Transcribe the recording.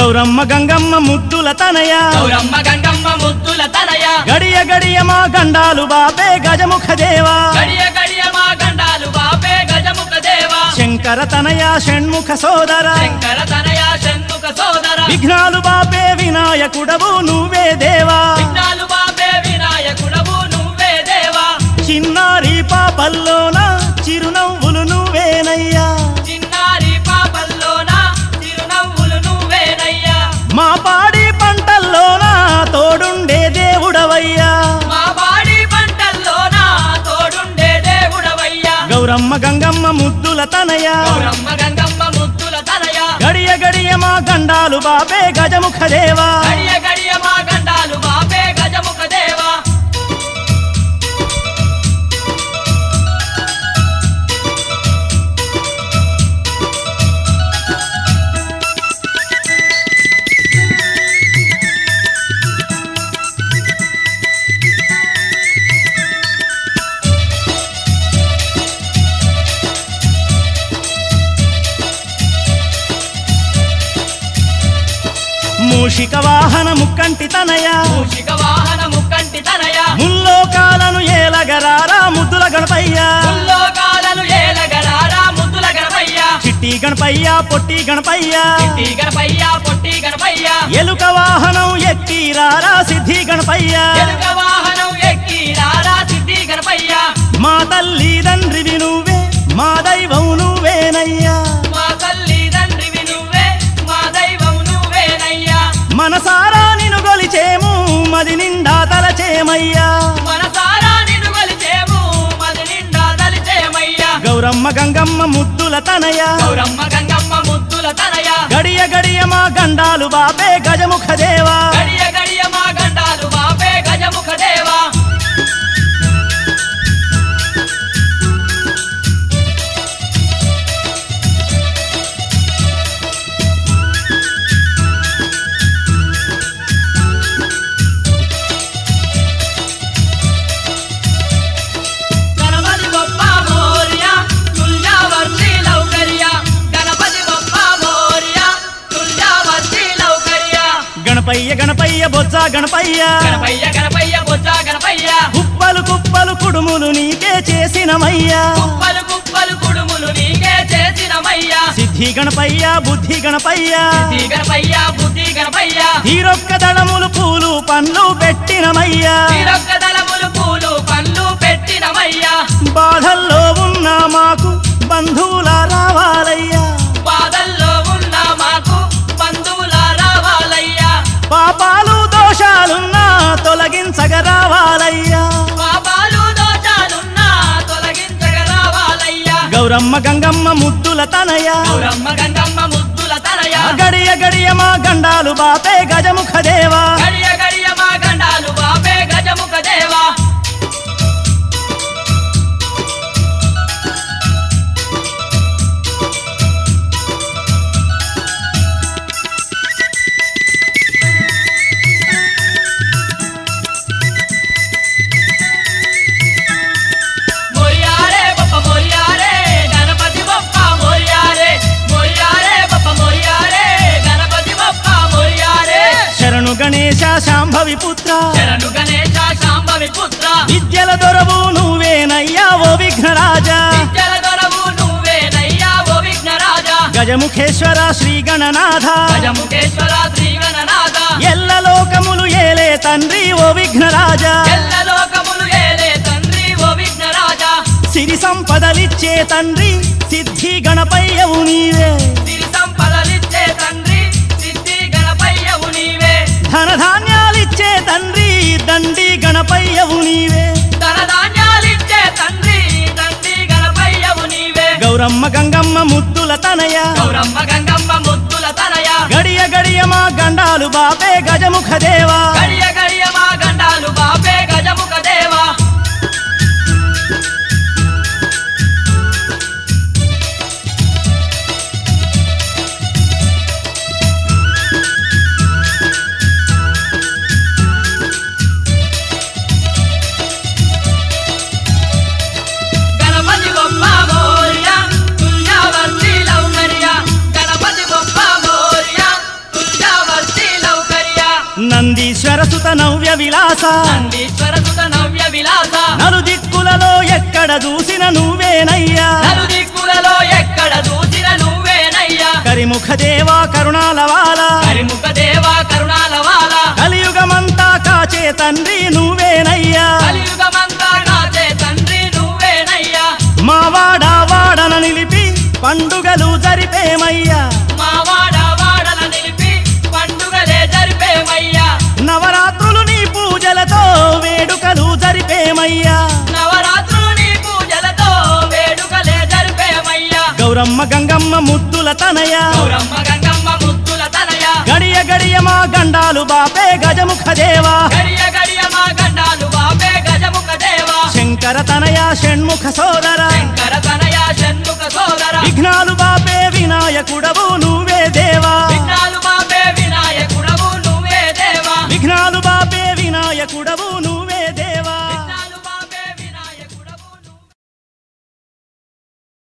గౌరమ్మ గంగమ్మ ముద్దుల తనయ గౌరమ్మ గంగమ్మ ముద్దుల తనయ గడియ గడియ మా గండాలు బాపే గజముఖ దేవా గడియ గడియ మా గండాలు బాపే గజముఖ దేవా శంకర తనయ షణ్ముఖ సోదర శంకర తనయ షణ్ముఖ సోదర విఘ్నాలు బాపే వినాయకుడవు నువ్వే దేవా విఘ్నాలు బాపే వినాయకుడవు నువ్వే దేవా చిన్నారి పాపల్లోన చిరునవ్వులు నువ్వేనయ్యా చిన్నారి పాపల్లోన చిరునవ్వులు నువ్వేనయ్యా మా పాడి పంటల్లోన తోడుండే దేవుడవయ్యా మా బాడి పంటల్లోన తోడుండే దేవుడవయ్యా గౌరమ్మ గంగమ్మ ముద్దుల తనయ గౌరమ్మ గంగమ్మ ముద్దుల తనయ గడియ గడియ మా గండాలు బాపే గజముఖ దేవా గడియ గడియ మా గండాలు బాపే గజముఖ దేవా మూషిక వాహన ముక్కంటి తనయ మూషిక వాహన ముక్కంటి తనయ ముల్లోకాలను ఏలగరారా ముద్దుల గణపయ్య ముల్లోకాలను ఏలగరారా ముద్దుల గణపయ్య చిట్టి గణపయ్య పొట్టి గణపయ్య చిట్టి గణపయ్య పొట్టి గణపయ్య ఎలుక వాహనం ఎక్కి రారా సిద్ధి గణపయ్య ఎలుక వాహనం ఎక్కి రారా సిద్ధి గణపయ్య మా తల్లి తండ్రివి నువ్వే మా దైవం నువ్వేనయ్యా మా తల్లి తండ్రివి నువ్వే మా దైవం నువ్వేనయ్యా మనసారా నిన్ను గొలిచేము మది నిండా తలచేమయ్యా మనసారా నిన్ను కొలిచేము మది నిండా తలిచేమయ్యా గౌరమ్మ గంగమ్మ ముద్దుల తనయ గౌరమ్మ గంగమ్మ ముద్దుల తనయ గడియ గడియ మా గండాలు బాపే గజముఖ దేవా గడియ గడియ మా గండాలు బాపే గజముఖ దేవా గణపతి బొప్ప మోరియా తుల్యావర్తి లౌకర్య గణపతి బొప్ప మోరియా తుల్యావర్తి లౌకర్య గణపయ్య గణపయ్య బొజ్జ గణపయ్య గణపయ్య గణపయ్య బొజ్జ గణపయ్య కుప్పలు కుప్పలు కుడుములు నీకే చేసినమయ్యా కుప్పలు కుప్పలు కుడుములు నీకే చేసినమయ్యా సిద్ధి గణపయ్య బుద్ధి గణపయ్య శ్రీ గణపయ్య బుద్ధి గణపయ్య తీరొక్క దళములు పూలు పండ్లు పెట్టినమయ్యా తీరొక్క దళములు పూలు పండ్లు పెట్టినమయ్యా బాధల్లో ఉన్న మాకు బంధువుల రావాలయ్యా బాధల్లో ఉన్న మాకు బంధువుల రావాలయ్యా పాపాలు దోషాలున్నా తొలగించగ రావాలయ్యా పాపాలు దోషాలున్నా తొలగించగ రావాలయ్యా గౌరమ్మ గంగమ్మ ముద్దుల తనయ గౌరమ్మ గంగమ్మ ముద్దుల తనయ గడియ గడియ మా గండాలు బాపే గజముఖ దేవా గడియ గడియ మా గండాలు బాపే గజముఖ దేవా మోరియారే బప్ప మోరియారే గణపతి బప్ప మోరియారే మోరియారే బప్ప మోరియారే గణపతి బప్ప మోరియారే శరణు గణేశ శాంభవి పుత్ర శరణు గణేశ శాంభవి పుత్ర విద్యల దొరవు నువ్వేనయ్యా ఓ విఘ్నరాజా విద్యల దొరవు నువ్వేనయ్యా ఓ విఘ్నరాజా గజముఖేశ్వర శ్రీ గణనాథ గజముఖేశ్వర శ్రీ గణనాథ ఎల్ల లోకములు ఏలే తండ్రి ఓ విఘ్నరాజా ఎల్ల లోకములు ఏలే తండ్రి ఓ విఘ్నరాజా సిరి సంపదలిచ్చే తండ్రి సిద్ధి గణపయ్యవు నీవే సిరి సంపదలిచ్చే తండ్రి సిద్ధి గణపయ్యవు నీవే ధనధాన్యాలిచ్చే తండ్రి దండి గణపయ్యవు నీవే ధన ధాన్యాలిచ్చే తండ్రి తండ్రి గణపయ్యవు నీవే గౌరమ్మ గంగమ్మ ముద్దుల తనయ గౌరమ్మ గంగమ్మ ముద్దుల తనయ గడియ గడియ మా గండాలు బాపే గజముఖ దేవా గడియ గడియ మా గండాలు బాపే గజముఖ దేవా గణపతి బొప్ప మోరియా తుల్యావర్తి లౌకర్య గణపతి బొప్ప మోరియా తుల్యావర్తి నవ్య విలాస నందీశ్వర సుత నవ్య విలాస నలు దిక్కులలో ఎక్కడ చూసిన నువ్వేనయ్యా నలు దిక్కులలో ఎక్కడ చూసిన నువ్వేనయ్యా కరిముఖ దేవా కరుణాలవాల కరిముఖ దేవా కరుణాల వాల కలియుగమంతా కాచే తండ్రి నువ్వేనయ్యా కలియుగమంతా కాచే తండ్రి నువ్వేనయ్యా మా వాడ వాడన నిలిపి పండుగలు జరిపేమయ్యా మా వాడ వాడల నిలిపి పండుగలే జరిపేమయ్యా నవరాత్రులు నీ పూజలతో వేడుకలు జరిపేమయ్యా నవరాత్రులు నీ పూజలతో వేడుకలే జరిపేమయ్యా గౌరమ్మ గంగమ్మ ముద్దుల తనయ గౌరమ్మ గంగమ్మ ముద్దుల తనయ గడియ గడియ మా గండాలు బాపే గజముఖ దేవా గడియ గడియ మా గండాలు బాపే గజముఖ దేవా శంకర తనయ షణ్ముఖ సోదర శంకర తనయ షణ్ముఖ సోదర విఘ్నాలు బాపే వినాయకుడవు